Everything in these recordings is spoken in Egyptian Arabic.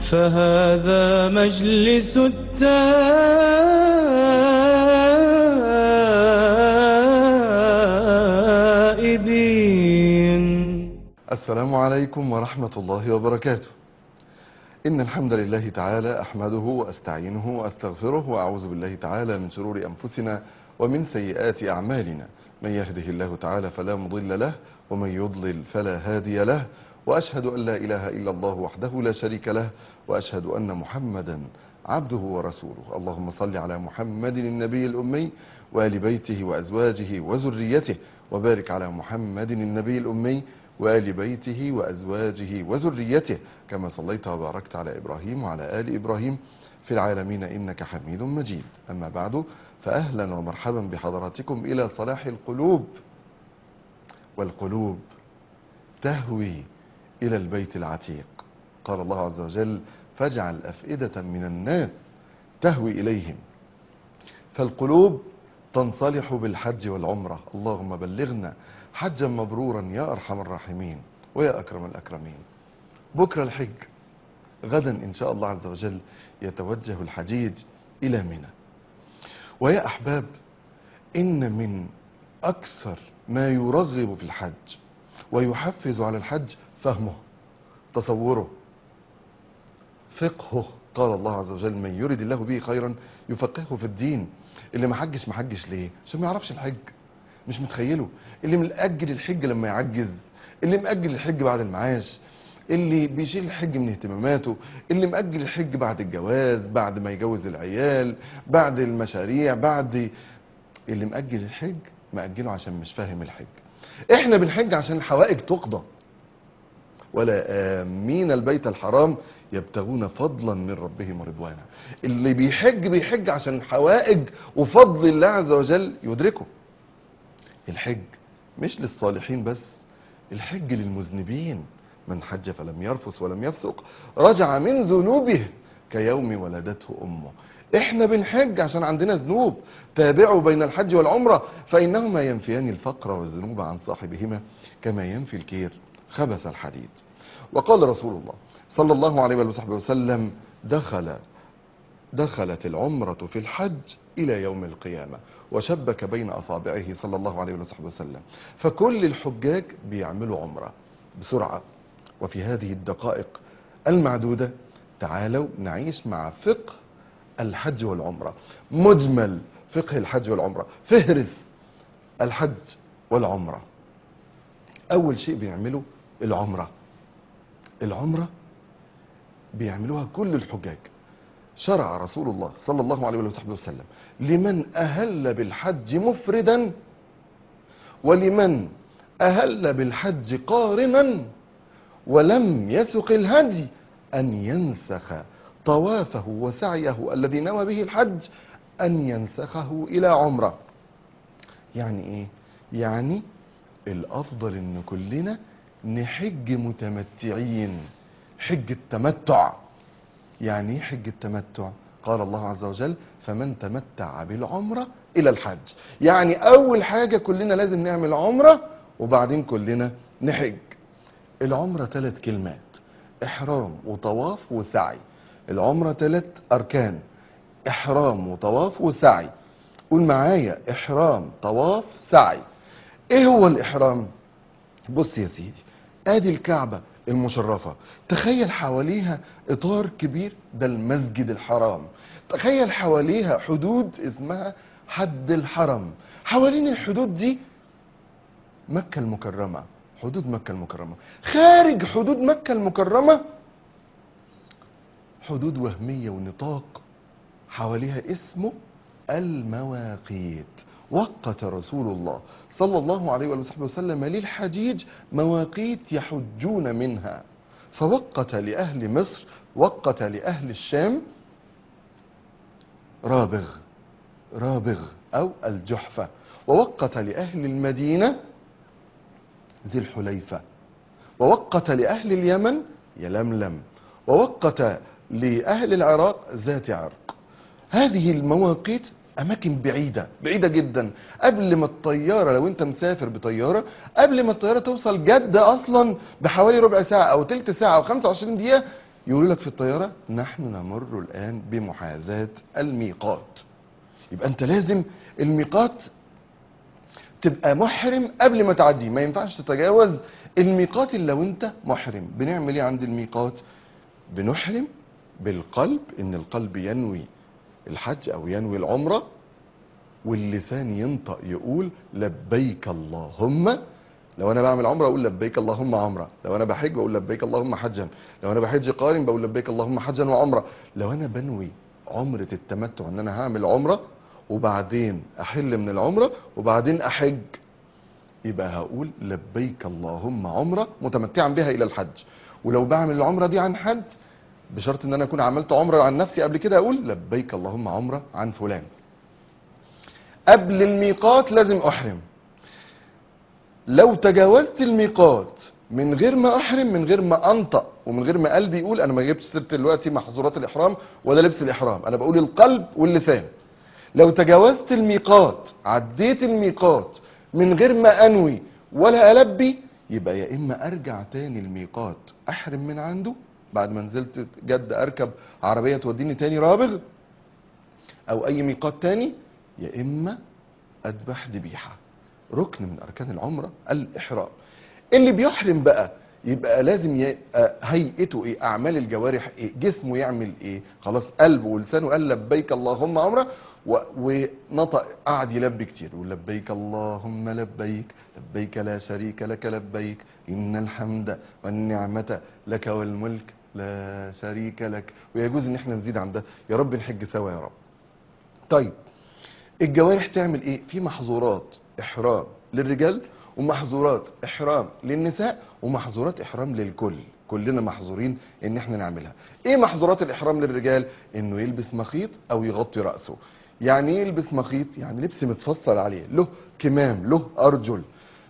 فهذا مجلس التائبين السلام عليكم ورحمة الله وبركاته إن الحمد لله تعالى أحمده وأستعينه وأستغفره وأعوذ بالله تعالى من شرور أنفسنا ومن سيئات أعمالنا من يهده الله تعالى فلا مضل له ومن يضلل فلا هادي له وأشهد أن لا إله إلا الله وحده لا شريك له وأشهد أن محمدا عبده ورسوله اللهم صل على محمد النبي الأمي وآل بيته وأزواجه وذريته وبارك على محمد النبي الأمي وآل بيته وأزواجه وذريته كما صليت وباركت على إبراهيم وعلى آل إبراهيم في العالمين إنك حميد مجيد أما بعد فأهلا ومرحبا بحضراتكم إلى صلاح القلوب والقلوب تهوي إلى البيت العتيق قال الله عز وجل فاجعل أفئدة من الناس تهوي إليهم فالقلوب تنصلح بالحج والعمرة اللهم بلغنا حجا مبرورا يا أرحم الراحمين ويا أكرم الأكرمين بكرة الحج غدا إن شاء الله عز وجل يتوجه الحجيج إلى منى ويا أحباب إن من أكثر ما يرغب في الحج ويحفز على الحج فهمه تصوره فقهه قال الله عز وجل من يرد الله به خيرا يفقهه في الدين اللي ما حجش ما حجش ليه عشان ما يعرفش الحج مش متخيله اللي مأجل الحج لما يعجز اللي مأجل الحج بعد المعاش اللي بيشيل الحج من اهتماماته اللي مأجل الحج بعد الجواز بعد ما يجوز العيال بعد المشاريع بعد اللي مأجل الحج مأجله عشان مش فاهم الحج احنا بنحج عشان الحوائج تقضى ولا آمين البيت الحرام يبتغون فضلا من ربهم ورضوانا اللي بيحج بيحج عشان الحوائج وفضل الله عز وجل يدركه الحج مش للصالحين بس الحج للمذنبين من حج فلم يرفث ولم يفسق رجع من ذنوبه كيوم ولدته امه احنا بنحج عشان عندنا ذنوب تابعوا بين الحج والعمره فانهما ينفيان الفقر والذنوب عن صاحبهما كما ينفي الكير خبث الحديد وقال رسول الله صلى الله عليه وصحبه وسلم دخل دخلت العمرة في الحج إلى يوم القيامة وشبك بين أصابعه صلى الله عليه وصحبه وسلم فكل الحجاج بيعملوا عمرة بسرعة وفي هذه الدقائق المعدودة تعالوا نعيش مع فقه الحج والعمرة مجمل فقه الحج والعمرة فهرس الحج والعمرة أول شيء بيعمله العمرة العمرة بيعملوها كل الحجاج شرع رسول الله صلى الله عليه وصحبه وسلم لمن أهل بالحج مفردا ولمن أهل بالحج قارنا ولم يسق الهدي أن ينسخ طوافه وسعيه الذي نوى به الحج أن ينسخه إلى عمرة يعني إيه؟ يعني الأفضل إن كلنا نحج متمتعين حج التمتع يعني ايه حج التمتع قال الله عز وجل فمن تمتع بالعمرة إلى الحج يعني أول حاجة كلنا لازم نعمل عمرة وبعدين كلنا نحج العمرة ثلاث كلمات إحرام وطواف وسعي العمرة ثلاث أركان إحرام وطواف وسعي قول معايا إحرام طواف سعي إيه هو الإحرام بص يا سيدي ادي الكعبة المشرفة تخيل حواليها اطار كبير ده المسجد الحرام تخيل حواليها حدود اسمها حد الحرم حوالين الحدود دي مكة المكرمة حدود مكة المكرمة خارج حدود مكة المكرمة حدود وهمية ونطاق حواليها اسمه المواقيت وقت رسول الله صلى الله عليه وصحبه وسلم للحجيج مواقيت يحجون منها فوقت لأهل مصر وقت لأهل الشام رابغ رابغ أو الجحفة ووقت لأهل المدينة ذي الحليفة ووقت لأهل اليمن يلملم ووقت لأهل العراق ذات عرق هذه المواقيت اماكن بعيده بعيده جدا قبل ما الطياره لو انت مسافر بطياره قبل ما الطياره توصل جده اصلا بحوالي ربع ساعه او تلت ساعه او 25 دقيقه يقولوا لك في الطياره نحن نمر الان بمحاذاه الميقات يبقى انت لازم الميقات تبقى محرم قبل ما تعدي ما ينفعش تتجاوز الميقات الا وانت محرم بنعمل ايه عند الميقات بنحرم بالقلب ان القلب ينوي الحج او ينوي العمره واللسان ينطق يقول لبيك اللهم لو انا بعمل عمره اقول لبيك اللهم عمره لو انا بحج بقول لبيك اللهم حجا لو انا بحج قارن بقول لبيك اللهم حجا وعمره لو انا بنوي عمره التمتع ان انا هعمل عمره وبعدين احل من العمره وبعدين احج يبقى هقول لبيك اللهم عمره متمتعا بها الى الحج ولو بعمل العمره دي عن حد بشرط ان انا اكون عملت عمره عن نفسي قبل كده اقول لبيك اللهم عمره عن فلان قبل الميقات لازم احرم لو تجاوزت الميقات من غير ما احرم من غير ما انطق ومن غير ما قلبي يقول انا ما جبتش سيره دلوقتي محظورات الاحرام ولا لبس الاحرام انا بقول القلب واللسان لو تجاوزت الميقات عديت الميقات من غير ما انوي ولا البي يبقى يا اما ارجع تاني الميقات احرم من عنده بعد ما نزلت جده اركب عربيه توديني تاني رابغ او اي ميقات تاني يا اما اذبح ذبيحه ركن من اركان العمره الاحرام اللي بيحرم بقى يبقى لازم يبقى هيئته ايه اعمال الجوارح ايه جسمه يعمل ايه خلاص قلبه ولسانه قال لبيك اللهم عمره و- ونطق قعد يلبي كتير يقول لبيك اللهم لبيك لبيك لا شريك لك لبيك ان الحمد والنعمه لك والملك لا شريك لك ويجوز ان احنا نزيد عن ده يا رب نحج سوا يا رب طيب الجوارح تعمل ايه في محظورات احرام للرجال ومحظورات احرام للنساء ومحظورات احرام للكل كلنا محظورين ان احنا نعملها ايه محظورات الاحرام للرجال انه يلبس مخيط او يغطي راسه يعني ايه يلبس مخيط يعني لبس متفصل عليه له كمام له ارجل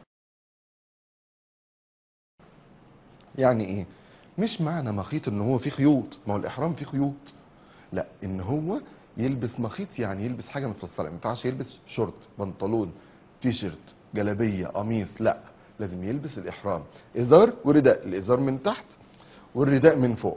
يعني ايه مش معنى مخيط ان هو فيه خيوط ما هو الاحرام فيه خيوط لا ان هو يلبس مخيط يعني يلبس حاجه متفصله ما ينفعش يلبس شورت بنطلون تي شيرت جلابيه قميص لا لازم يلبس الاحرام ازار ورداء الازار من تحت والرداء من فوق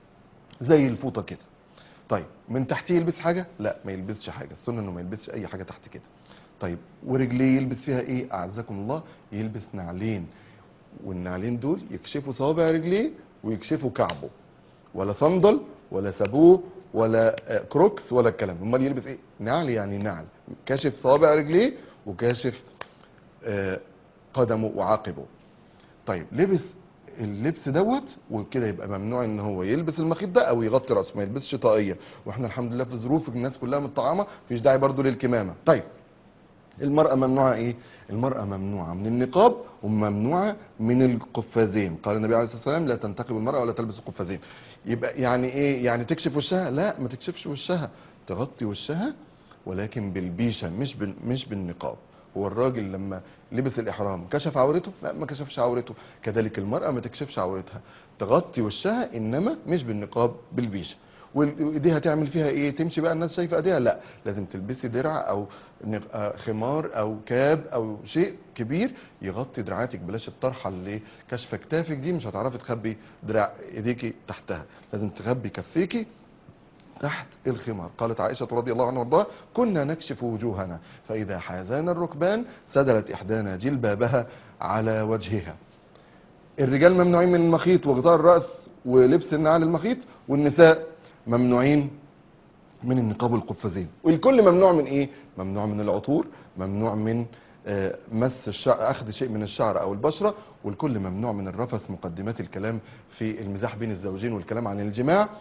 زي الفوطه كده طيب من تحتيه يلبس حاجه لا ما يلبسش حاجه السنه انه ما يلبسش اي حاجه تحت كده طيب ورجليه يلبس فيها ايه اعزكم الله يلبس نعلين والنعلين دول يكشفوا صوابع رجليه ويكشفوا كعبه ولا صندل ولا سابوه ولا آه، كروكس ولا الكلام ده. امال يلبس ايه نعل يعني نعل كاشف صوابع رجليه وكاشف آه، قدمه وعاقبه طيب لبس اللبس دوت وكده يبقى ممنوع ان هو يلبس المخيط ده او يغطي راسه ما يلبسش طاقيه واحنا الحمد لله في ظروف الناس كلها متطعمه مفيش داعي برضو للكمامه طيب المرأة ممنوعة ايه؟ المرأة ممنوعة من النقاب وممنوعة من القفازين، قال النبي عليه الصلاة والسلام لا تنتقب المرأة ولا تلبس القفازين. يبقى يعني ايه؟ يعني تكشف وشها؟ لا ما تكشفش وشها، تغطي وشها ولكن بالبيشة مش بال مش بالنقاب. هو الراجل لما لبس الإحرام كشف عورته؟ لا ما كشفش عورته، كذلك المرأة ما تكشفش عورتها، تغطي وشها إنما مش بالنقاب بالبيشة. وايديها هتعمل فيها ايه تمشي بقى الناس شايفه ايديها لا لازم تلبسي درع او نق- آه، خمار او كاب او شيء كبير يغطي دراعاتك بلاش الطرحه اللي كشف كتافك دي مش هتعرفي تخبي دراع ايديكي تحتها لازم تخبي كفيكي تحت الخمار قالت عائشة رضي الله عنها وارضاها كنا نكشف وجوهنا فإذا حازانا الركبان سدلت إحدانا جلبابها على وجهها الرجال ممنوعين من المخيط وغطاء الرأس ولبس النعال المخيط والنساء ممنوعين من النقاب والقفازين والكل ممنوع من ايه ممنوع من العطور ممنوع من آه، مس الشعر اخذ شيء من الشعر او البشره والكل ممنوع من الرفث مقدمات الكلام في المزاح بين الزوجين والكلام عن الجماع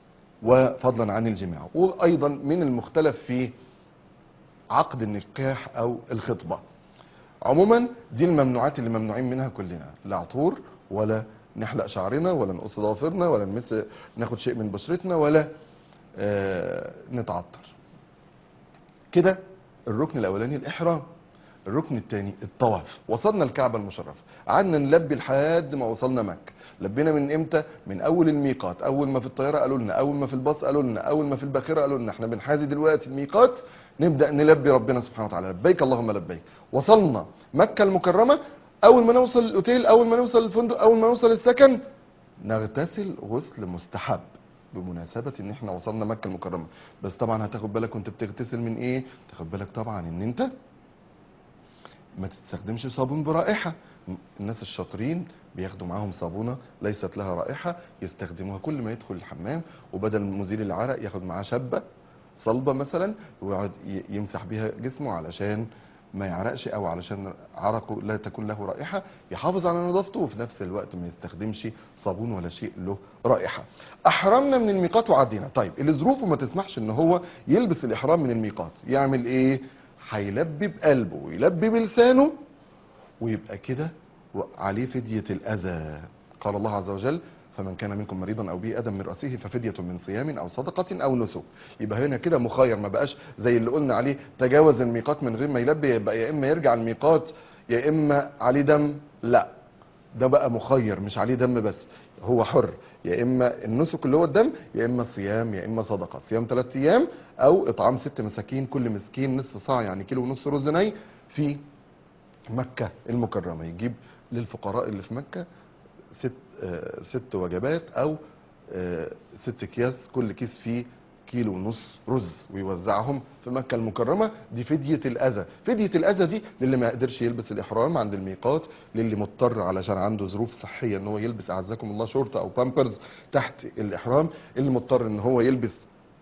وفضلا عن الجماع وايضا من المختلف في عقد النكاح او الخطبه عموما دي الممنوعات اللي ممنوعين منها كلنا لا عطور ولا نحلق شعرنا ولا نقص ضوافرنا ولا نمس ناخد شيء من بشرتنا ولا آه نتعطر كده الركن الاولاني الاحرام الركن الثاني الطواف وصلنا الكعبه المشرفه قعدنا نلبي لحد ما وصلنا مكه لبينا من امتى من اول الميقات اول ما في الطياره قالوا لنا اول ما في الباص قالوا لنا اول ما في الباخره قالوا لنا احنا بنحازي دلوقتي الميقات نبدا نلبي ربنا سبحانه وتعالى لبيك اللهم لبيك وصلنا مكه المكرمه اول ما نوصل الاوتيل اول ما نوصل الفندق اول ما نوصل السكن نغتسل غسل مستحب بمناسبة ان احنا وصلنا مكة المكرمة بس طبعا هتاخد بالك وانت بتغتسل من ايه تاخد بالك طبعا ان انت ما تستخدمش صابون برائحة الناس الشاطرين بياخدوا معاهم صابونة ليست لها رائحة يستخدموها كل ما يدخل الحمام وبدل مزيل العرق ياخد معاه شبة صلبة مثلا ويقعد ي- يمسح بيها جسمه علشان ما يعرقش او علشان عرقه لا تكون له رائحة يحافظ على نظافته وفي نفس الوقت ما يستخدمش صابون ولا شيء له رائحة احرمنا من الميقات وعدينا طيب اللي ظروفه ما تسمحش ان هو يلبس الاحرام من الميقات يعمل ايه هيلبي بقلبه ويلبي بلسانه ويبقى كده عليه فدية الأذى قال الله عز وجل فمن كان منكم مريضا أو به أذى من رأسه ففدية من صيام أو صدقة أو نسك يبقى هنا كده مخير ما بقاش زي اللي قلنا عليه تجاوز الميقات من غير ما يلبي يبقى يا إما يرجع الميقات يا إما عليه دم لا ده بقى مخير مش عليه دم بس هو حر يا اما النسك اللي هو الدم يا اما صيام يا اما صدقه صيام ثلاث ايام او اطعام ست مساكين كل مسكين نصف صاع يعني كيلو ونص رز ني في مكة المكرمة يجيب للفقراء اللي في مكة ست, آه ست وجبات أو آه ست أكياس كل كيس فيه كيلو ونص رز ويوزعهم في مكة المكرمة دي فدية الأذى فدية الأذى دي للي ما قدرش يلبس الإحرام عند الميقات للي مضطر علشان عنده ظروف صحية ان هو يلبس أعزكم الله شورت أو بامبرز تحت الإحرام اللي مضطر ان هو يلبس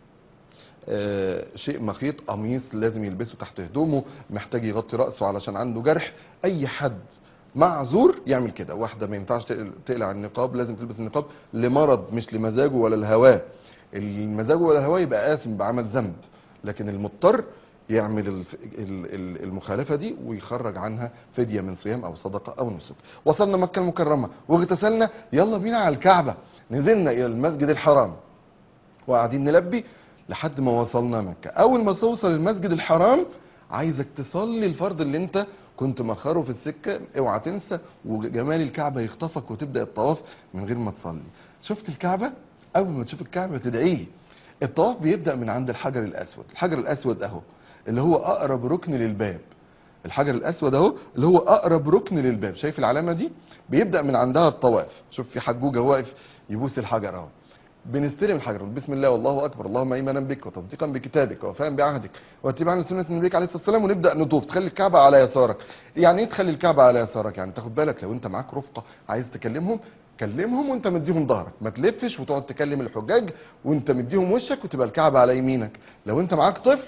آه، شيء مخيط قميص لازم يلبسه تحت هدومه محتاج يغطي رأسه علشان عنده جرح اي حد معذور يعمل كده واحدة ما ينفعش تقل- تقلع النقاب لازم تلبس النقاب لمرض مش لمزاجه ولا الهواه المزاج ولا الهواه يبقى آثم بعمل ذنب لكن المضطر يعمل الف- ال- ال- المخالفة دي ويخرج عنها فدية من صيام أو صدقة أو نسك وصلنا مكة المكرمة واغتسلنا يلا بينا على الكعبة نزلنا إلى المسجد الحرام وقاعدين نلبي لحد ما وصلنا مكة اول ما توصل المسجد الحرام عايزك تصلي الفرض اللي انت كنت مخره في السكة اوعى تنسى وجمال الكعبة يخطفك وتبدأ الطواف من غير ما تصلي شفت الكعبة اول ما تشوف الكعبة تدعي لي الطواف بيبدأ من عند الحجر الاسود الحجر الاسود اهو اللي هو اقرب ركن للباب الحجر الاسود اهو اللي هو اقرب ركن للباب شايف العلامة دي بيبدأ من عندها الطواف شوف في حجوجة واقف يبوس الحجر اهو بنستلم الحجر بسم الله والله اكبر اللهم ايمانا بك وتصديقا بكتابك ووفاء بعهدك واتباعا لسنه نبيك عليه الصلاه والسلام ونبدا نطوف تخلي الكعبه على يسارك يعني ايه تخلي الكعبه على يسارك يعني تاخد بالك لو انت معاك رفقه عايز تكلمهم كلمهم وانت مديهم ظهرك ما تلفش وتقعد تكلم الحجاج وانت مديهم وشك وتبقى الكعبه على يمينك لو انت معاك طفل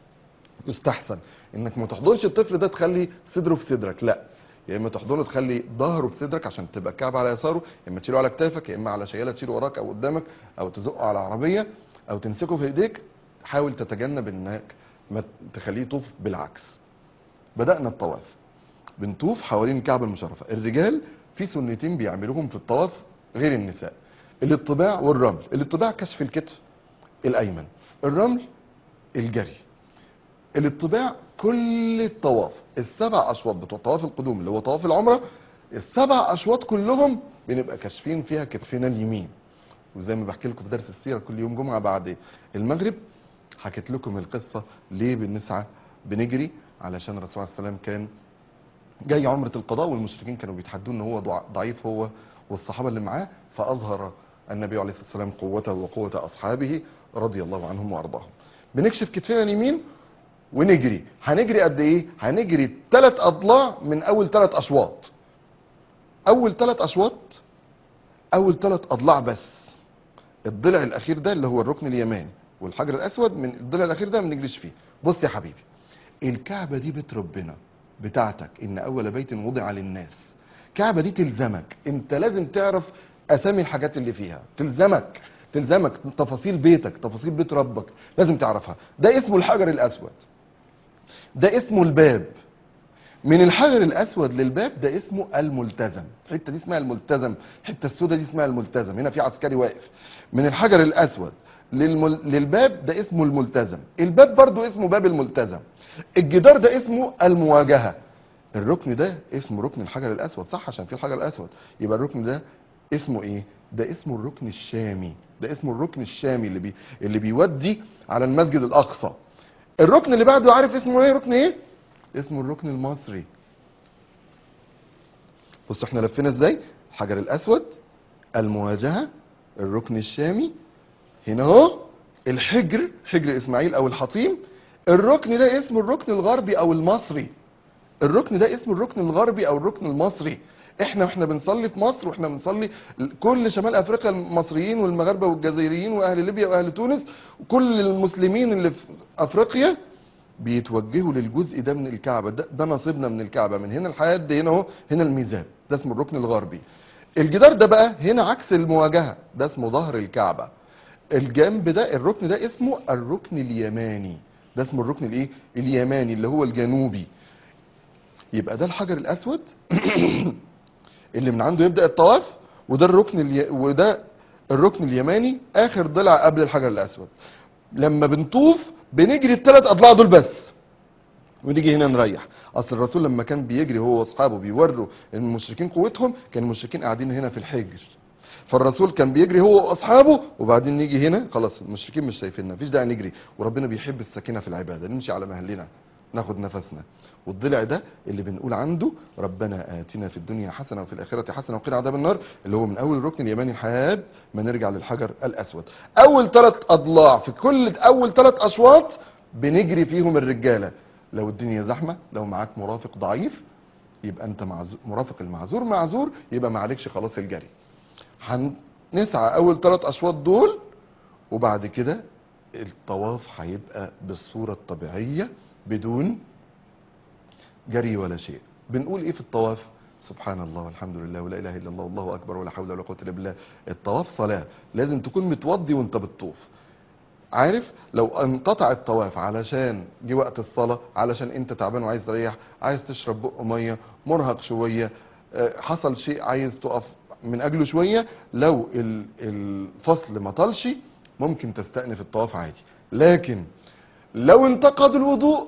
يستحسن انك ما تحضنش الطفل ده تخلي صدره في صدرك لا يا اما تحضنه تخلي ظهره في صدرك عشان تبقى الكعبه على يساره يا اما تشيله على كتافك يا اما على شياله تشيله وراك او قدامك او تزقه على عربيه او تمسكه في ايديك حاول تتجنب انك ما تخليه يطوف بالعكس بدانا الطواف بنطوف حوالين الكعبه المشرفه الرجال في سنتين بيعملوهم في الطواف غير النساء الاطباع والرمل الاطباع كشف الكتف الايمن الرمل الجري الاطباع كل الطواف السبع اشواط بتوع طواف القدوم اللي هو طواف العمره السبع اشواط كلهم بنبقى كاشفين فيها كتفنا اليمين وزي ما بحكي لكم في درس السيره كل يوم جمعه بعد المغرب حكيت لكم القصه ليه بنسعى بنجري علشان الرسول عليه السلام كان جاي عمره القضاء والمشركين كانوا بيتحدوا ان هو ضع- ضعيف هو والصحابه اللي معاه فاظهر النبي عليه الصلاه والسلام قوته وقوه اصحابه رضي الله عنهم وارضاهم بنكشف كتفنا اليمين ونجري هنجري قد ايه هنجري ثلاث اضلاع من اول ثلاث اشواط اول ثلاث اشواط اول ثلاث اضلاع بس الضلع الاخير ده اللي هو الركن اليماني والحجر الاسود من الضلع الاخير ده ما بنجريش فيه بص يا حبيبي الكعبه دي بيت ربنا بتاعتك ان اول بيت وضع للناس الكعبه دي تلزمك انت لازم تعرف اسامي الحاجات اللي فيها تلزمك تلزمك تفاصيل بيتك تفاصيل بيت ربك لازم تعرفها ده اسمه الحجر الاسود ده اسمه الباب من الحجر الاسود للباب ده اسمه الملتزم الحته دي اسمها الملتزم الحته السوداء دي اسمها الملتزم هنا في عسكري واقف من الحجر الاسود للمل... للباب ده اسمه الملتزم الباب برضو اسمه باب الملتزم الجدار ده اسمه المواجهه الركن ده اسمه ركن الحجر الاسود صح عشان في الحجر الاسود يبقى الركن ده اسمه ايه ده اسمه الركن الشامي ده اسمه الركن الشامي اللي بي... اللي بيودي على المسجد الاقصى الركن اللي بعده عارف اسمه ايه ركن ايه اسمه الركن المصري بص احنا لفينا ازاي الحجر الاسود المواجهة الركن الشامي هنا اهو الحجر حجر اسماعيل او الحطيم الركن ده اسمه الركن الغربي او المصري الركن ده اسمه الركن الغربي او الركن المصري احنا واحنا بنصلي في مصر واحنا بنصلي كل شمال افريقيا المصريين والمغاربه والجزائريين واهل ليبيا واهل تونس وكل المسلمين اللي في افريقيا بيتوجهوا للجزء ده من الكعبه ده, ده نصيبنا من الكعبه من هنا لحد هنا اهو هنا الميزان ده اسمه الركن الغربي الجدار ده بقى هنا عكس المواجهه ده اسمه ظهر الكعبه الجنب ده الركن ده اسمه الركن اليماني ده اسمه الركن الايه اليماني اللي هو الجنوبي يبقى ده الحجر الاسود اللي من عنده يبدا الطواف وده الركن الي... وده الركن اليماني اخر ضلع قبل الحجر الاسود لما بنطوف بنجري الثلاث اضلاع دول بس ونيجي هنا نريح اصل الرسول لما كان بيجري هو واصحابه بيوروا المشركين قوتهم كان المشركين قاعدين هنا في الحجر فالرسول كان بيجري هو واصحابه وبعدين نيجي هنا خلاص المشركين مش شايفيننا مفيش داعي نجري وربنا بيحب السكينه في العباده نمشي على مهلنا ناخد نفسنا والضلع ده اللي بنقول عنده ربنا آتنا في الدنيا حسنة وفي الآخرة حسنة وقنا عذاب النار اللي هو من أول الركن اليماني لحد ما نرجع للحجر الأسود أول ثلاث أضلاع في كل أول ثلاث أشواط بنجري فيهم الرجالة لو الدنيا زحمة لو معاك مرافق ضعيف يبقى أنت معزو... مرافق المعذور معذور يبقى ما عليكش خلاص الجري هنسعى أول ثلاث أشواط دول وبعد كده الطواف هيبقى بالصورة الطبيعية بدون جري ولا شيء بنقول ايه في الطواف سبحان الله والحمد لله ولا اله الا الله والله اكبر ولا حول ولا قوه الا بالله الطواف صلاه لازم تكون متوضي وانت بتطوف عارف لو انقطع الطواف علشان جه وقت الصلاه علشان انت تعبان وعايز تريح عايز تشرب بق ميه مرهق شويه آه، حصل شيء عايز تقف من اجله شويه لو ال- الفصل ما طالش ممكن تستأنف الطواف عادي لكن لو انتقد الوضوء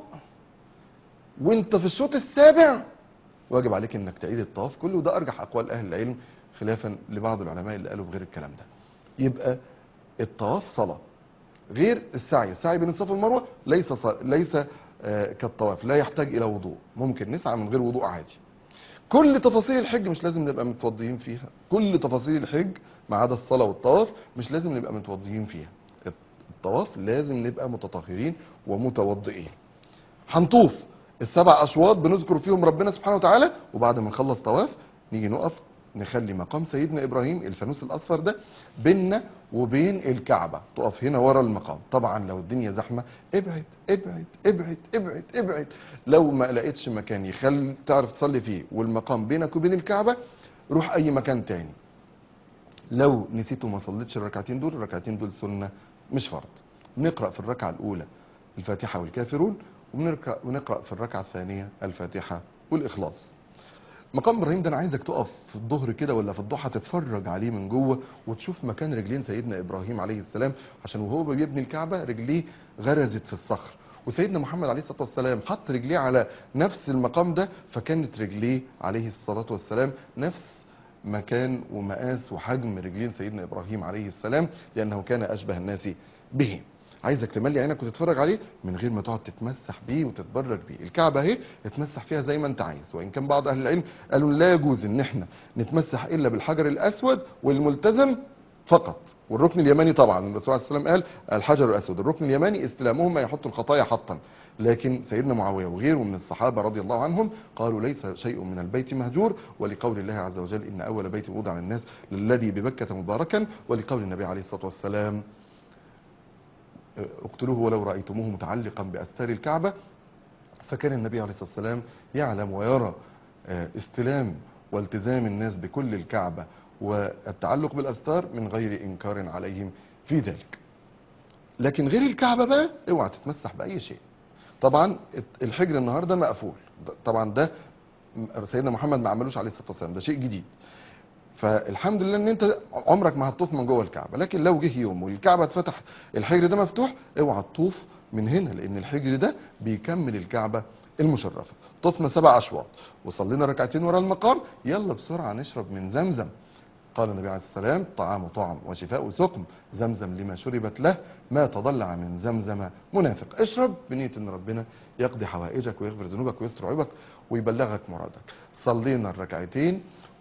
وانت في الشوط السابع واجب عليك انك تعيد الطواف كله وده ارجح اقوال اهل العلم خلافا لبعض العلماء اللي قالوا بغير الكلام ده يبقى الطواف صلاه غير السعي السعي بين الصفا والمروه ليس ص... ليس آه، كالطواف لا يحتاج الى وضوء ممكن نسعى من غير وضوء عادي كل تفاصيل الحج مش لازم نبقى متوضيين فيها كل تفاصيل الحج ما عدا الصلاه والطواف مش لازم نبقى متوضيين فيها الطواف لازم نبقى متطهرين ومتوضئين هنطوف السبع اشواط بنذكر فيهم ربنا سبحانه وتعالى وبعد ما نخلص طواف نيجي نقف نخلي مقام سيدنا ابراهيم الفانوس الاصفر ده بيننا وبين الكعبه تقف هنا ورا المقام طبعا لو الدنيا زحمه ابعد ابعد ابعد ابعد ابعد لو ما لقيتش مكان يخلي تعرف تصلي فيه والمقام بينك وبين الكعبه روح اي مكان تاني لو نسيت وما صليتش الركعتين دول الركعتين دول سنه مش فرض بنقرا في الركعه الاولى الفاتحه والكافرون وبنقرا ونقرا في الركعه الثانيه الفاتحه والاخلاص مقام ابراهيم ده انا عايزك تقف في الظهر كده ولا في الضحى تتفرج عليه من جوه وتشوف مكان رجلين سيدنا ابراهيم عليه السلام عشان وهو بيبني الكعبه رجليه غرزت في الصخر وسيدنا محمد عليه الصلاه والسلام حط رجليه على نفس المقام ده فكانت رجليه عليه الصلاه والسلام نفس مكان ومقاس وحجم رجلين سيدنا ابراهيم عليه السلام لانه كان اشبه الناس به عايزك تملي عينك وتتفرج عليه من غير ما تقعد تتمسح بيه وتتبرك بيه الكعبه اهي اتمسح فيها زي ما انت عايز وان كان بعض اهل العلم قالوا لا يجوز ان احنا نتمسح الا بالحجر الاسود والملتزم فقط والركن اليماني طبعا الرسول عليه السلام قال الحجر الاسود الركن اليماني استلامهما يحط الخطايا حطا لكن سيدنا معاويه وغيره من الصحابه رضي الله عنهم قالوا ليس شيء من البيت مهجور ولقول الله عز وجل ان اول بيت وضع للناس للذي ببكه مباركا ولقول النبي عليه الصلاه والسلام اقتلوه ولو رأيتموه متعلقا بأستار الكعبة فكان النبي عليه الصلاة والسلام يعلم ويرى آه، استلام والتزام الناس بكل الكعبة والتعلق بالأستار من غير إنكار عليهم في ذلك لكن غير الكعبة بقى اوعى تتمسح بأي شيء طبعا الحجر النهاردة مقفول طبعا ده سيدنا محمد ما عملوش عليه الصلاة والسلام ده شيء جديد فالحمد لله ان انت عمرك ما هتطوف من جوه الكعبه لكن لو جه يوم والكعبه اتفتح الحجر ده مفتوح اوعى تطوف من هنا لان الحجر ده بيكمل الكعبه المشرفه طفنا سبع اشواط وصلينا ركعتين ورا المقام يلا بسرعه نشرب من زمزم قال النبي عليه السلام طعام طعم وشفاء سقم زمزم لما شربت له ما تضلع من زمزم منافق اشرب بنية ان ربنا يقضي حوائجك ويغفر ذنوبك ويستر عيوبك ويبلغك مرادك صلينا الركعتين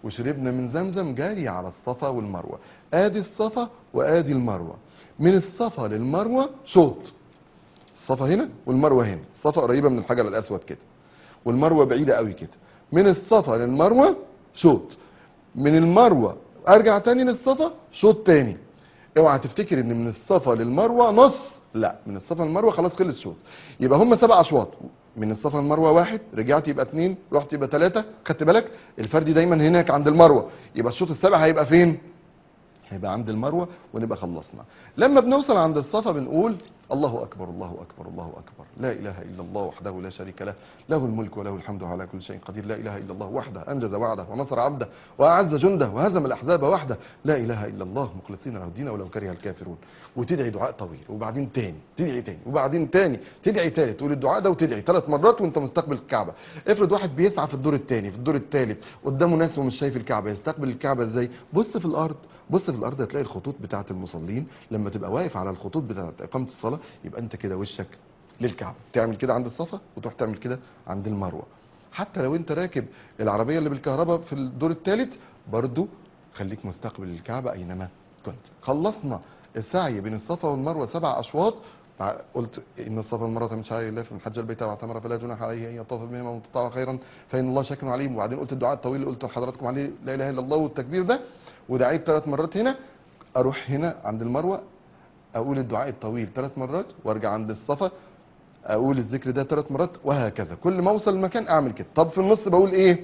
وشربنا من زمزم جاري على الصفا والمروه ادي الصفا وادي المروه من الصفا للمروه شوط الصفا هنا والمروه هنا الصفا قريبه من الحجر الاسود كده والمروه بعيده قوي كده من الصفا للمروه شوط من المروه ارجع تاني للصفا شوط تاني اوعى تفتكر ان من الصفا للمروه نص لا من الصفا للمروه خلاص خلص شوط يبقى هم سبع اشواط من الصفا للمروه واحد رجعت يبقى اتنين رحت يبقى ثلاثه خدت بالك الفرد دايما هناك عند المروه يبقى الشوط السابع هيبقى فين هيبقى عند المروه ونبقى خلصنا لما بنوصل عند الصفا بنقول الله اكبر الله اكبر الله اكبر لا اله الا الله وحده لا شريك له له الملك وله الحمد على كل شيء قدير لا اله الا الله وحده انجز وعده ونصر عبده واعز جنده وهزم الاحزاب وحده لا اله الا الله مخلصين له الدين ولو كره الكافرون وتدعي دعاء طويل وبعدين تاني تدعي تاني وبعدين تاني تدعي تالت تقول الدعاء ده وتدعي ثلاث مرات وانت مستقبل الكعبه افرض واحد بيسعى في الدور الثاني في الدور الثالث قدامه ناس ومش شايف الكعبه يستقبل الكعبه ازاي بص في الارض بص في الارض هتلاقي الخطوط بتاعه المصلين لما تبقى واقف على الخطوط بتاعه اقامه الصلاه يبقى انت كده وشك للكعبه تعمل كده عند الصفا وتروح تعمل كده عند المروه حتى لو انت راكب العربيه اللي بالكهرباء في الدور الثالث برضو خليك مستقبل الكعبه اينما كنت خلصنا السعي بين الصفا والمروه سبع اشواط مع- قلت ان الصفا والمروه من شعائر الله فمن حج البيت واعتمر فلا جناح عليه ان يطوف بهما ومن تطوع خيرا فان الله شاكر عليم وبعدين قلت الدعاء الطويل اللي قلت لحضراتكم عليه لا اله الا الله والتكبير ده ودعيت ثلاث مرات هنا اروح هنا عند المروه اقول الدعاء الطويل ثلاث مرات وارجع عند الصفا اقول الذكر ده ثلاث مرات وهكذا كل ما اوصل المكان اعمل كده طب في النص بقول ايه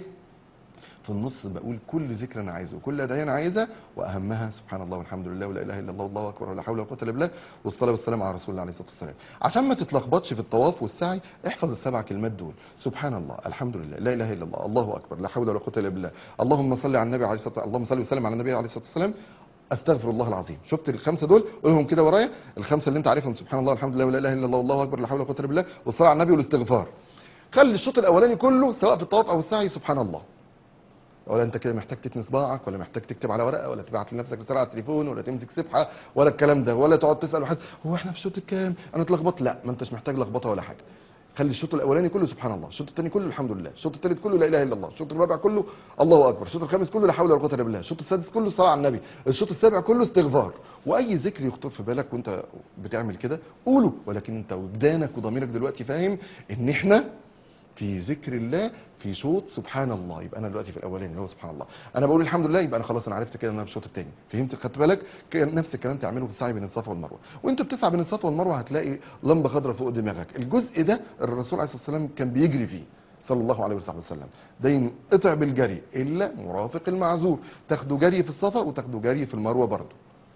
في النص بقول كل ذكر انا عايزه وكل ادعيه انا عايزها واهمها سبحان الله والحمد لله ولا اله الا الله والله اكبر ولا حول ولا قوه الا بالله والصلاه والسلام على رسول الله عليه الصلاه والسلام عشان ما تتلخبطش في الطواف والسعي احفظ السبع كلمات دول سبحان الله الحمد لله لا اله الا الله الله اكبر لا حول ولا قوه الا بالله اللهم صل على النبي عليه الصلاه والسلام اللهم صل وسلم على النبي عليه الصلاه والسلام استغفر الله العظيم شفت الخمسه دول قولهم كده ورايا الخمسه اللي انت عارفهم سبحان الله الحمد لله ولا اله الا الله والله اكبر لا حول ولا قوه الا بالله والصلاه على النبي والاستغفار خلي الشوط الاولاني كله سواء في الطواف او السعي سبحان الله ولا انت كده محتاج تتني صباعك ولا محتاج تكتب على ورقه ولا تبعت لنفسك رساله على التليفون ولا تمسك سبحه ولا الكلام ده ولا تقعد تسال واحد هو احنا في الشوط الكام انا اتلخبطت لا ما انتش محتاج لخبطه ولا حاجه خلي الشوط الاولاني كله سبحان الله الشوط الثاني كله الحمد لله الشوط الثالث كله لا اله الا الله الشوط الرابع كله الله اكبر الشوط الخامس كله لا حول ولا قوه الا بالله الشوط السادس كله صلاه على النبي الشوط السابع كله استغفار واي ذكر يخطر في بالك وانت بتعمل كده قوله ولكن انت وجدانك وضميرك دلوقتي فاهم ان احنا في ذكر الله في شوط سبحان الله يبقى انا دلوقتي في الاولاني اللي هو سبحان الله انا بقول الحمد لله يبقى انا خلاص انا عرفت كده ان انا في الشوط الثاني فهمت خدت بالك كان نفس الكلام تعمله في السعي بين الصفا والمروه وانت بتسعى بين الصفا والمروه هتلاقي لمبه خضراء فوق دماغك الجزء ده الرسول عليه الصلاه والسلام كان بيجري فيه صلى الله عليه وصحبه وسلم ده ينقطع بالجري الا مرافق المعذور تاخده جري في الصفا وتاخده جري في المروه برضه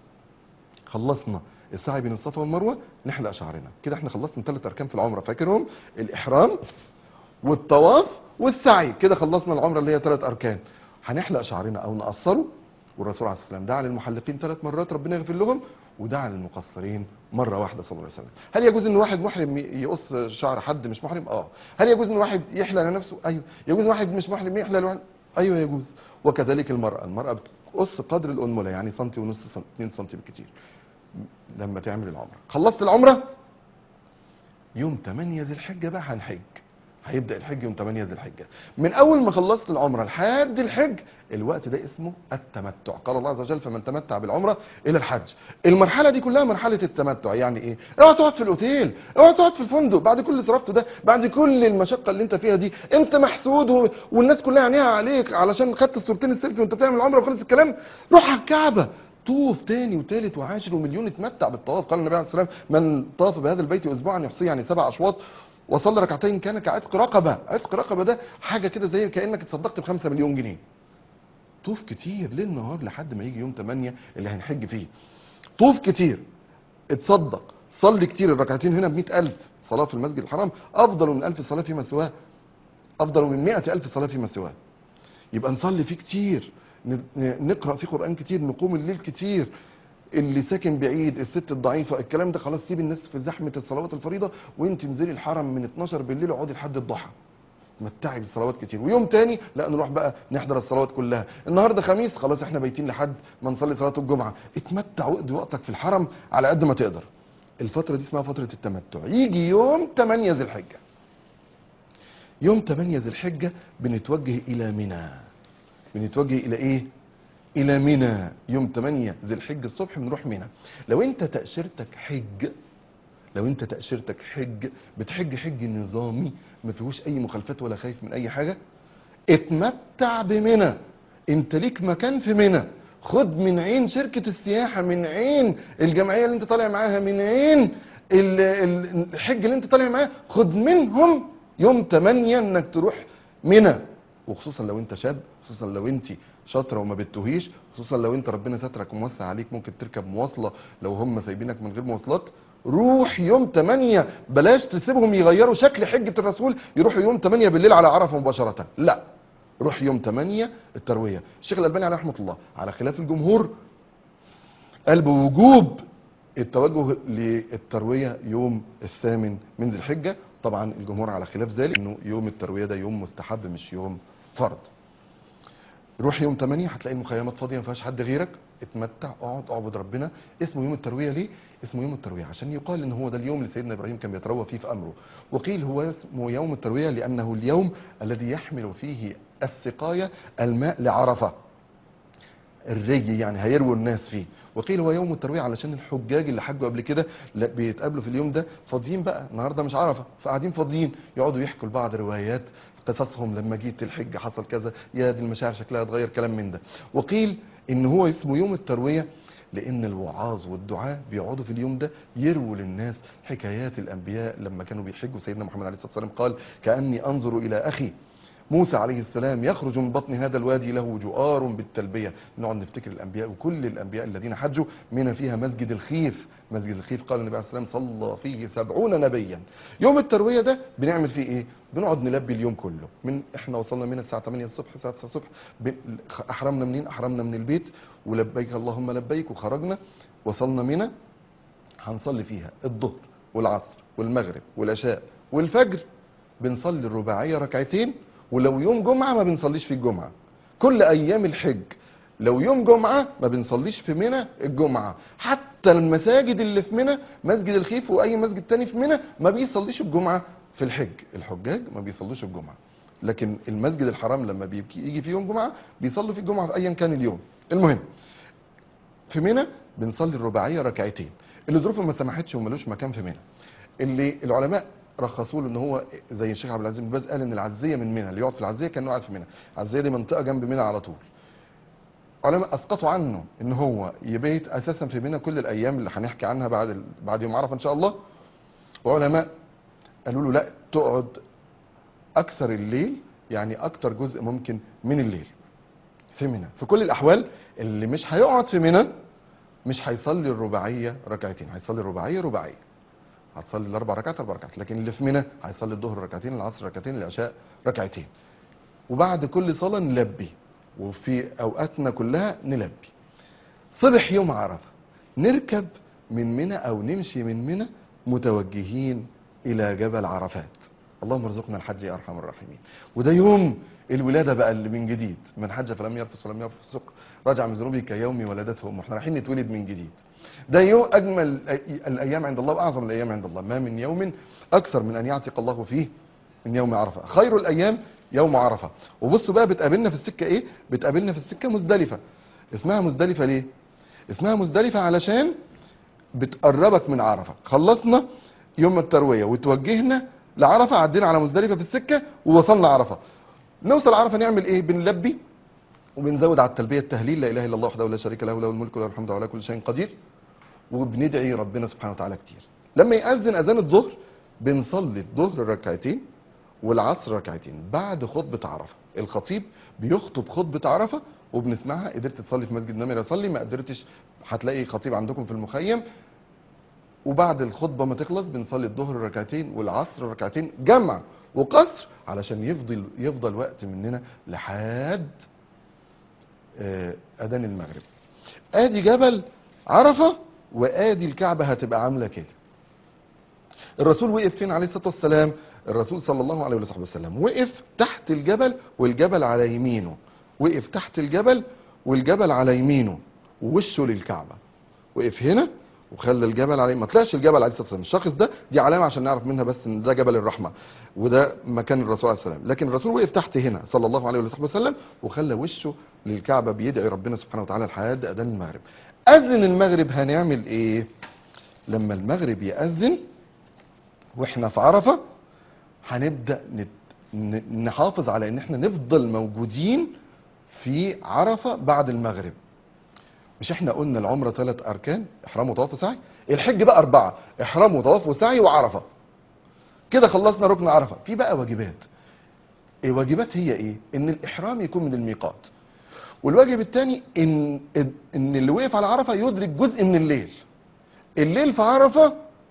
خلصنا السعي بين الصفا والمروه نحلق شعرنا كده احنا خلصنا ثلاث اركان في العمره فاكرهم الاحرام والطواف والسعي كده خلصنا العمره اللي هي ثلاث اركان هنحلق شعرنا او نقصره والرسول عليه الصلاه والسلام دعا للمحلقين ثلاث مرات ربنا يغفر لهم ودعا للمقصرين مره واحده صلى الله عليه وسلم هل يجوز ان واحد محرم يقص شعر حد مش محرم اه هل يجوز ان واحد يحلق لنفسه ايوه يجوز ان واحد مش محرم يحلق لواحد ايوه يجوز وكذلك المراه المراه بتقص قدر الانمله يعني سنتي ونص سم... 2 سم بالكتير لما تعمل العمره خلصت العمره يوم 8 ذي الحجه بقى هنحج هيبدا الحج يوم 8 ذي الحجه من اول ما خلصت العمره لحد الحج الوقت ده اسمه التمتع قال الله عز وجل فمن تمتع بالعمره الى الحج المرحله دي كلها مرحله التمتع يعني ايه اوعى تقعد في الاوتيل اوعى تقعد في الفندق بعد كل اللي صرفته ده بعد كل المشقه اللي انت فيها دي انت محسود و... والناس كلها عينيها عليك علشان خدت الصورتين السيلفي وانت بتعمل العمره وخلص الكلام روح على الكعبه طوف تاني وتالت وعاشر ومليون اتمتع بالطواف قال النبي عليه الصلاه والسلام من طاف بهذا البيت اسبوعا يحصيه يعني سبع اشواط وصلى ركعتين كان كعتق رقبه عتق رقبه ده حاجه كده زي كانك اتصدقت ب 5 مليون جنيه طوف كتير ليل نهار لحد ما يجي يوم 8 اللي هنحج فيه طوف كتير اتصدق صلي كتير الركعتين هنا ب ألف صلاه في المسجد الحرام افضل من ألف صلاه فيما سواه افضل من 100 ألف صلاه فيما سواه يبقى نصلي فيه كتير ن- ن- نقرا فيه قران كتير نقوم الليل كتير اللي ساكن بعيد الست الضعيفه الكلام ده خلاص سيب الناس في زحمه الصلوات الفريضه وانت انزلي الحرم من 12 بالليل اقعدي لحد الضحى متعي بالصلوات كتير ويوم تاني لا نروح بقى نحضر الصلوات كلها النهارده خميس خلاص احنا بايتين لحد ما نصلي صلاه الجمعه اتمتع واقضي وقتك في الحرم على قد ما تقدر الفتره دي اسمها فتره التمتع يجي يوم 8 ذي الحجه يوم 8 ذي الحجه بنتوجه الى منى بنتوجه الى ايه الى منى يوم 8 ذي الحجه الصبح بنروح منى لو انت تاشيرتك حج لو انت تاشيرتك حج بتحج حج نظامي ما فيهوش اي مخالفات ولا خايف من اي حاجه اتمتع بمنى انت ليك مكان في منى خد من عين شركة السياحة من عين الجمعية اللي انت طالع معاها من عين ال- ال- الحج اللي انت طالع معاه خد منهم يوم 8 انك تروح منى وخصوصا لو انت شاب خصوصا لو انت شاطره وما بتتوهيش خصوصا لو انت ربنا سترك وموسع عليك ممكن تركب مواصله لو هم سايبينك من غير مواصلات روح يوم 8 بلاش تسيبهم يغيروا شكل حجه الرسول يروحوا يوم 8 بالليل على عرفه مباشره لا روح يوم 8 الترويه الشيخ الالباني عليه رحمه الله على خلاف الجمهور قال بوجوب التوجه للترويه يوم الثامن من ذي الحجه طبعا الجمهور على خلاف ذلك انه يوم الترويه ده يوم مستحب مش يوم فرض روح يوم 8 هتلاقي المخيمات فاضيه ما فيهاش حد غيرك اتمتع اقعد اعبد ربنا اسمه يوم الترويه ليه اسمه يوم الترويه عشان يقال ان هو ده اليوم اللي سيدنا ابراهيم كان بيتروى فيه في امره وقيل هو اسمه يوم الترويه لانه اليوم الذي يحمل فيه السقايه الماء لعرفه الري يعني هيرووا الناس فيه وقيل هو يوم التروية علشان الحجاج اللي حجوا قبل كده لا بيتقابلوا في اليوم ده فاضيين بقى النهارده مش عرفه فقاعدين فاضيين يقعدوا يحكوا لبعض روايات قصصهم لما جيت الحج حصل كذا يا دي المشاعر شكلها اتغير كلام من ده وقيل ان هو اسمه يوم الترويه لان الوعاظ والدعاء بيقعدوا في اليوم ده يرووا للناس حكايات الانبياء لما كانوا بيحجوا سيدنا محمد عليه الصلاه والسلام قال كاني انظر الى اخي موسى عليه السلام يخرج من بطن هذا الوادي له جؤار بالتلبيه نقعد نفتكر الانبياء وكل الانبياء الذين حجوا من فيها مسجد الخيف مسجد الخيف قال النبي عليه الصلاه والسلام صلى فيه سبعون نبيا يوم الترويه ده بنعمل فيه ايه بنقعد نلبي اليوم كله من احنا وصلنا من الساعه 8 الصبح الساعه 9 الصبح ب- احرمنا منين احرمنا من البيت ولبيك اللهم لبيك وخرجنا وصلنا منى هنصلي فيها الظهر والعصر والمغرب والعشاء والفجر بنصلي الرباعيه ركعتين ولو يوم جمعه ما بنصليش في الجمعه كل ايام الحج لو يوم جمعه ما بنصليش في منى الجمعه حتى المساجد اللي في منى مسجد الخيف واي مسجد تاني في منى ما بيصليش الجمعه في الحج الحجاج ما بيصلوش الجمعه لكن المسجد الحرام لما بيجي يجي في يوم جمعه بيصلوا في الجمعه في ايا كان اليوم المهم في منى بنصلي الرباعيه ركعتين اللي ظروفه ما سمحتش وملوش مكان في منى اللي العلماء رخصوا له ان هو زي الشيخ عبد العزيز بن باز قال ان العزيه من منى اللي يقعد في العزيه كانه قاعد في منى العزيه دي منطقه جنب منى على طول علماء اسقطوا عنه ان هو يبيت اساسا في منى كل الايام اللي هنحكي عنها بعد ال... بعد يوم عرفه ان شاء الله وعلماء قالوا له لا تقعد اكثر الليل يعني اكتر جزء ممكن من الليل في منى في كل الاحوال اللي مش هيقعد في منى مش هيصلي الرباعيه ركعتين هيصلي الرباعيه رباعيه هتصلي الاربع ركعات اربع ركعات لكن اللي في منى هيصلي الظهر ركعتين العصر ركعتين العشاء ركعتين وبعد كل صلاه نلبي وفي اوقاتنا كلها نلبي صبح يوم عرفه نركب من منى او نمشي من منى متوجهين الى جبل عرفات اللهم ارزقنا الحج يا ارحم الراحمين وده يوم الولاده بقى اللي من جديد من حج فلم يرفث ولم يفسق رجع من ذنوبه كيوم ولدته امه احنا رايحين نتولد من جديد ده يوم اجمل الأي- الايام عند الله واعظم الايام عند الله ما من يوم اكثر من ان يعتق الله فيه من يوم عرفه خير الايام يوم عرفه وبصوا بقى بتقابلنا في السكه ايه بتقابلنا في السكه مزدلفه اسمها مزدلفه ليه اسمها مزدلفه علشان بتقربك من عرفه خلصنا يوم الترويه وتوجهنا لعرفه عدينا على مزدلفه في السكه ووصلنا عرفه نوصل عرفه نعمل ايه بنلبي وبنزود على التلبيه التهليل لا اله الا الله وحده لا شريك له له الملك وله الحمد وعلى كل شيء قدير وبندعي ربنا سبحانه وتعالى كتير لما يأذن اذان الظهر بنصلي الظهر ركعتين والعصر ركعتين بعد خطبه عرفه الخطيب بيخطب خطبه عرفه وبنسمعها قدرت تصلي في مسجد نمر صلي ما قدرتش هتلاقي خطيب عندكم في المخيم وبعد الخطبه ما تخلص بنصلي الظهر ركعتين والعصر ركعتين جمع وقصر علشان يفضل يفضل وقت مننا لحد آه، اذان المغرب ادي جبل عرفه وادي الكعبه هتبقى عامله كده الرسول وقف فين عليه الصلاه والسلام الرسول صلى الله عليه وصحبه وسلم وقف تحت الجبل والجبل على يمينه وقف تحت الجبل والجبل على يمينه ووشه للكعبه وقف هنا وخلى الجبل عليه ما طلعش الجبل عليه الصلاه والسلام الشخص ده دي علامه عشان نعرف منها بس ان ده جبل الرحمه وده مكان الرسول عليه السلام لكن الرسول وقف تحت هنا صلى الله عليه وصحبه وسلم وخلى وشه للكعبه بيدعي ربنا سبحانه وتعالى لحد اذان المغرب اذن المغرب هنعمل ايه لما المغرب ياذن واحنا في عرفه هنبدا نت- ن- نحافظ على ان احنا نفضل موجودين في عرفه بعد المغرب مش احنا قلنا العمره ثلاث اركان احرام وطواف وسعي الحج بقى اربعه احرام وطواف وسعي وعرفه كده خلصنا ركن عرفه في بقى واجبات الواجبات هي ايه ان الاحرام يكون من الميقات والواجب الثاني ان ان اللي وقف على عرفه يدرك جزء من الليل الليل في عرفه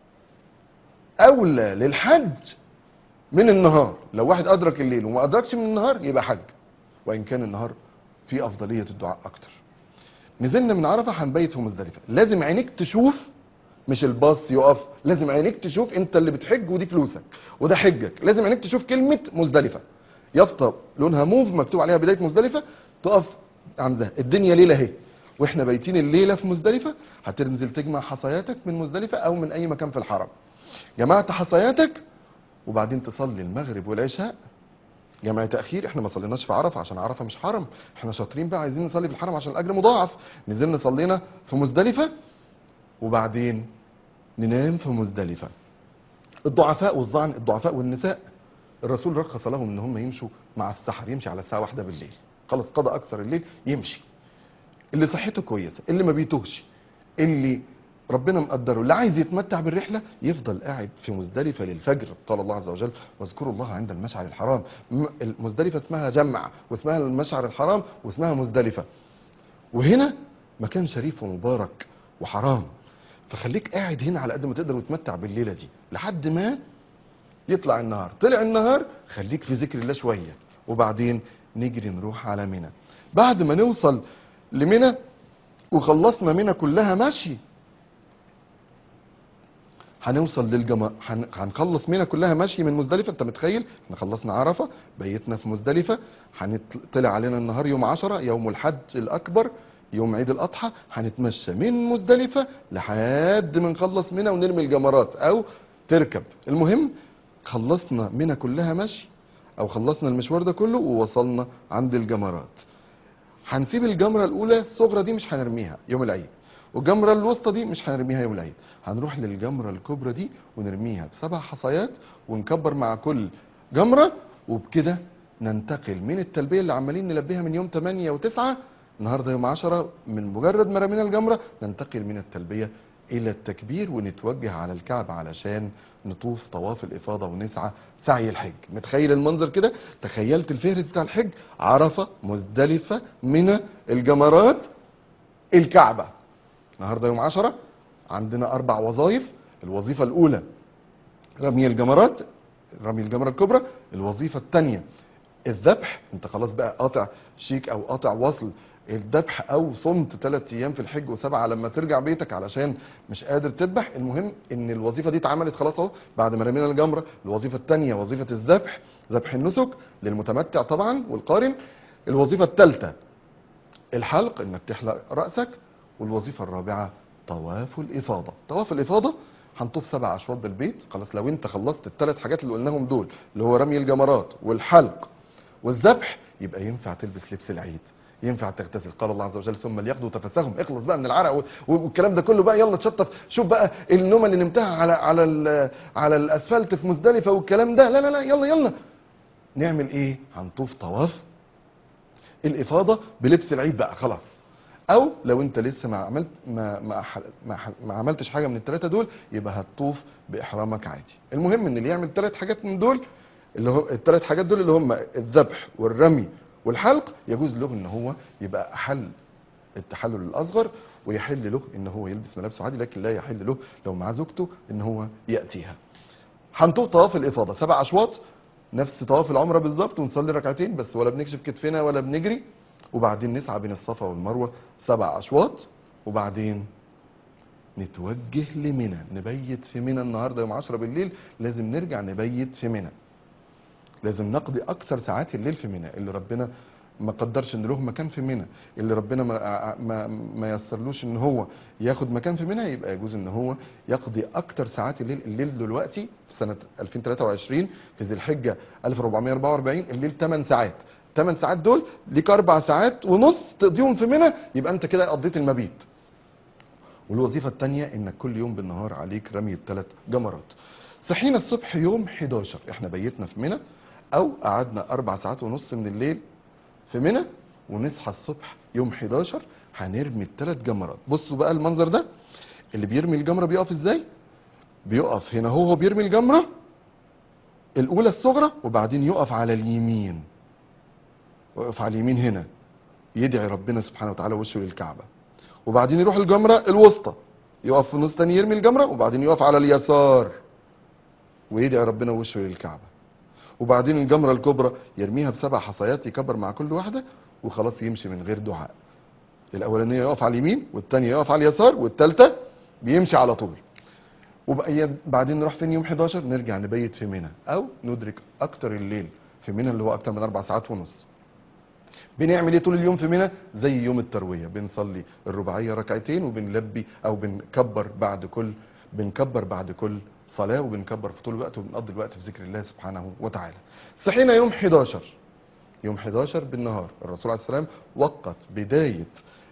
اولى للحج من النهار لو واحد ادرك الليل وما ادركش من النهار يبقى حج وان كان النهار في افضليه الدعاء اكتر نزلنا من عرفه هنبيت في مزدلفه لازم عينيك تشوف مش الباص يقف لازم عينيك تشوف انت اللي بتحج ودي فلوسك وده حجك لازم عينيك تشوف كلمه مزدلفه يافطه لونها موف مكتوب عليها بدايه مزدلفه تقف عندها الدنيا ليله اهي واحنا بايتين الليله في مزدلفه هتنزل تجمع حصياتك من مزدلفه او من اي مكان في الحرم جمعت حصياتك وبعدين تصلي المغرب والعشاء جمع تاخير احنا ما صليناش في عرفه عشان عرفه مش حرم احنا شاطرين بقى عايزين نصلي في الحرم عشان الاجر مضاعف نزلنا صلينا في مزدلفه وبعدين ننام في مزدلفه الضعفاء والظعن الضعفاء والنساء الرسول رخص لهم ان هم يمشوا مع السحر يمشي على الساعه واحدة بالليل خلاص قضى اكثر الليل يمشي اللي صحته كويسه اللي ما بيتوهش اللي ربنا مقدره اللي عايز يتمتع بالرحله يفضل قاعد في مزدلفه للفجر قال الله عز وجل واذكروا الله عند المشعر الحرام م- المزدلفه اسمها جمع واسمها المشعر الحرام واسمها مزدلفه وهنا مكان شريف ومبارك وحرام فخليك قاعد هنا على قد ما تقدر وتمتع بالليله دي لحد ما يطلع النهار طلع النهار خليك في ذكر الله شويه وبعدين نجري نروح على منى بعد ما نوصل لمنى وخلصنا منى كلها مشي هنوصل للجما هن- هنخلص منى كلها مشي من مزدلفه انت متخيل احنا خلصنا عرفه بيتنا في مزدلفه هنطلع علينا النهار يوم عشرة يوم الحج الاكبر يوم عيد الاضحى هنتمشى من مزدلفه لحد ما نخلص منى ونرمي الجمرات او تركب المهم خلصنا منى كلها مشي او خلصنا المشوار ده كله ووصلنا عند الجمرات هنسيب الجمره الاولى الصغرى دي مش هنرميها يوم العيد والجمره الوسطى دي مش هنرميها يوم العيد هنروح للجمره الكبرى دي ونرميها بسبع حصيات ونكبر مع كل جمره وبكده ننتقل من التلبيه اللي عمالين نلبيها من يوم 8 و9 النهارده يوم 10 من مجرد ما رمينا الجمره ننتقل من التلبيه الى التكبير ونتوجه على الكعبه علشان نطوف طواف الافاضه ونسعى سعي الحج متخيل المنظر كده تخيلت الفهرس بتاع الحج عرفه مزدلفه منى الجمرات الكعبه النهارده يوم 10 عندنا اربع وظائف الوظيفه الاولى رمي الجمرات رمي الجمره الكبرى الوظيفه الثانيه الذبح انت خلاص بقى قاطع شيك او قاطع وصل الذبح او صمت ثلاث ايام في الحج وسبعه لما ترجع بيتك علشان مش قادر تذبح المهم ان الوظيفه دي اتعملت خلاص اهو بعد ما رمينا الجمره الوظيفه الثانيه وظيفه الذبح ذبح النسك للمتمتع طبعا والقارن الوظيفه الثالثه الحلق انك تحلق راسك والوظيفه الرابعه طواف الافاضه طواف الافاضه هنطوف سبع اشواط بالبيت خلاص لو انت خلصت الثلاث حاجات اللي قلناهم دول اللي هو رمي الجمرات والحلق والذبح يبقى ينفع تلبس لبس العيد ينفع تغتسل قال الله عز وجل ثم ليقضوا تفسهم اخلص بقى من العرق و- والكلام ده كله بقى يلا تشطف شوف بقى النومه اللي نمتها على على ال- على الاسفلت في مزدلفه والكلام ده لا لا لا يلا يلا نعمل ايه هنطوف طواف الافاضه بلبس العيد بقى خلاص او لو انت لسه ما عملت ما ما, ح- ما, ح- ما عملتش حاجه من الثلاثه دول يبقى هتطوف باحرامك عادي المهم ان اللي يعمل ثلاث حاجات من دول اللي هو الثلاث حاجات دول اللي هم الذبح والرمي والحلق يجوز له ان هو يبقى احل التحلل الاصغر ويحل له ان هو يلبس ملابسه عادي لكن لا يحل له لو معاه زوجته ان هو ياتيها هنطوف طواف الافاضه سبع اشواط نفس طواف العمره بالظبط ونصلي ركعتين بس ولا بنكشف كتفنا ولا بنجري وبعدين نسعى بين الصفا والمروه سبع اشواط وبعدين نتوجه لمنى نبيت في منى النهارده يوم 10 بالليل لازم نرجع نبيت في منى لازم نقضي اكثر ساعات الليل في منى اللي ربنا ما قدرش ان له مكان في منى اللي ربنا ما ما ما يسرلوش ان هو ياخد مكان في منى يبقى يجوز ان هو يقضي اكتر ساعات الليل الليل دلوقتي في سنه 2023 في ذي الحجه 1444 الليل 8 ساعات 8 ساعات دول ليك اربع ساعات ونص تقضيهم في منى يبقى انت كده قضيت المبيت والوظيفه الثانيه انك كل يوم بالنهار عليك رمي الثلاث جمرات صحينا الصبح يوم 11 احنا بيتنا في منى او قعدنا اربع ساعات ونص من الليل في منى ونصحى الصبح يوم 11 هنرمي الثلاث جمرات بصوا بقى المنظر ده اللي بيرمي الجمره بيقف ازاي بيقف هنا هو بيرمي الجمره الاولى الصغرى وبعدين يقف على اليمين ويقف على اليمين هنا يدعي ربنا سبحانه وتعالى وشه للكعبه وبعدين يروح الجمره الوسطى يقف في النص تاني يرمي الجمره وبعدين يقف على اليسار ويدعي ربنا وشه للكعبه وبعدين الجمره الكبرى يرميها بسبع حصيات يكبر مع كل واحده وخلاص يمشي من غير دعاء الاولانيه يقف على اليمين والثانيه يقف على اليسار والثالثه بيمشي على طول وبقى بعدين نروح فين يوم 11 نرجع نبيت في منى او ندرك اكتر الليل في منى اللي هو اكتر من اربع ساعات ونص بنعمل ايه طول اليوم في منى زي يوم الترويه بنصلي الرباعيه ركعتين وبنلبي او بنكبر بعد كل بنكبر بعد كل صلاه وبنكبر في طول الوقت وبنقضي الوقت في ذكر الله سبحانه وتعالى صحينا يوم 11 يوم 11 بالنهار الرسول عليه السلام وقت بدايه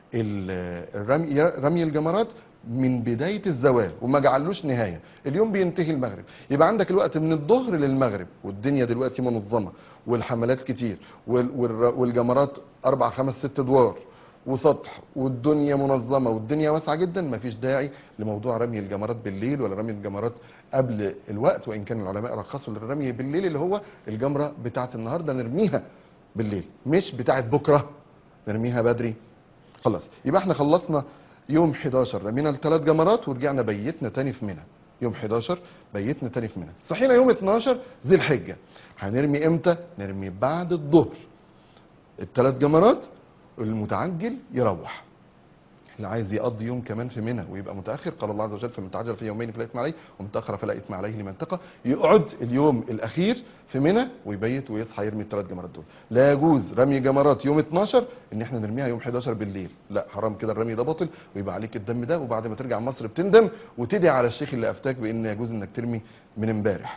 ال- الرمي رمي الجمرات من بدايه الزوال وما جعلوش نهايه اليوم بينتهي المغرب يبقى عندك الوقت من الظهر للمغرب والدنيا دلوقتي منظمه والحملات كتير وال- والر- والجمرات اربع خمس ست ادوار وسطح والدنيا منظمه والدنيا واسعه جدا مفيش داعي لموضوع رمي الجمرات بالليل ولا رمي الجمرات قبل الوقت وان كان العلماء رخصوا للرمي بالليل اللي هو الجمره بتاعه النهارده نرميها بالليل مش بتاعه بكره نرميها بدري خلاص يبقى احنا خلصنا يوم 11 رمينا الثلاث جمرات ورجعنا بيتنا تاني في منى يوم 11 بيتنا تاني في منى صحينا يوم 12 ذي الحجه هنرمي امتى نرمي بعد الظهر الثلاث جمرات المتعجل يروح اللي عايز يقضي يوم كمان في منى ويبقى متاخر قال الله عز وجل فمن تعجل في يومين فلا اثم عليه ومن تاخر فلا اثم عليه لمن اتقى يقعد اليوم الاخير في منى ويبيت ويصحى يرمي الثلاث جمرات دول لا يجوز رمي جمرات يوم 12 ان احنا نرميها يوم 11 بالليل لا حرام كده الرمي ده باطل ويبقى عليك الدم ده وبعد ما ترجع مصر بتندم وتدعي على الشيخ اللي افتاك بان يجوز انك ترمي من امبارح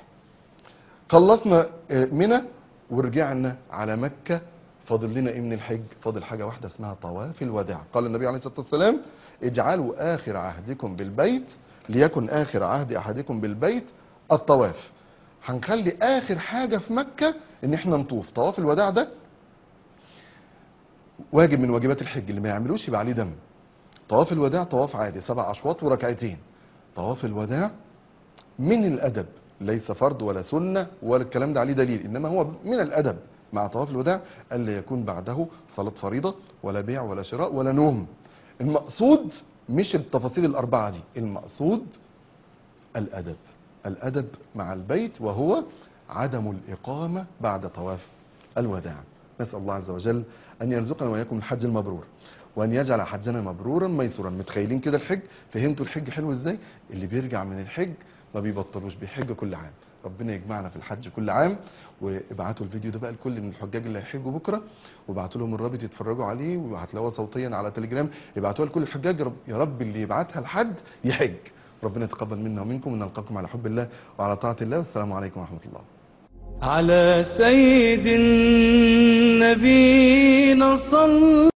خلصنا آه، منى ورجعنا على مكة فاضل لنا ايه من الحج فاضل حاجة واحدة اسمها طواف الوداع قال النبي عليه الصلاة والسلام اجعلوا آخر عهدكم بالبيت ليكن آخر عهد أحدكم بالبيت الطواف هنخلي آخر حاجة في مكة ان احنا نطوف طواف الوداع ده واجب من واجبات الحج اللي ما يعملوش يبقى عليه دم طواف الوداع طواف عادي سبع أشواط وركعتين طواف الوداع من الادب ليس فرض ولا سنه ولا الكلام ده عليه دليل انما هو من الادب مع طواف الوداع الا يكون بعده صلاه فريضه ولا بيع ولا شراء ولا نوم المقصود مش التفاصيل الاربعه دي المقصود الادب الادب مع البيت وهو عدم الاقامه بعد طواف الوداع نسال الله عز وجل ان يرزقنا واياكم الحج المبرور وان يجعل حجنا مبرورا ميسورا متخيلين كده الحج فهمتوا الحج حلو ازاي اللي بيرجع من الحج ما بيبطلوش بيحج كل عام ربنا يجمعنا في الحج كل عام وابعتوا الفيديو ده بقى لكل من الحجاج اللي هيحجوا بكره وابعتوا لهم الرابط يتفرجوا عليه وهتلاقوها صوتيا على تليجرام ابعتوها لكل الحجاج يا رب, يا رب اللي يبعتها لحد يحج ربنا يتقبل منا ومنكم ونلقاكم على حب الله وعلى طاعه الله والسلام عليكم ورحمه الله على سيد النبينا صلى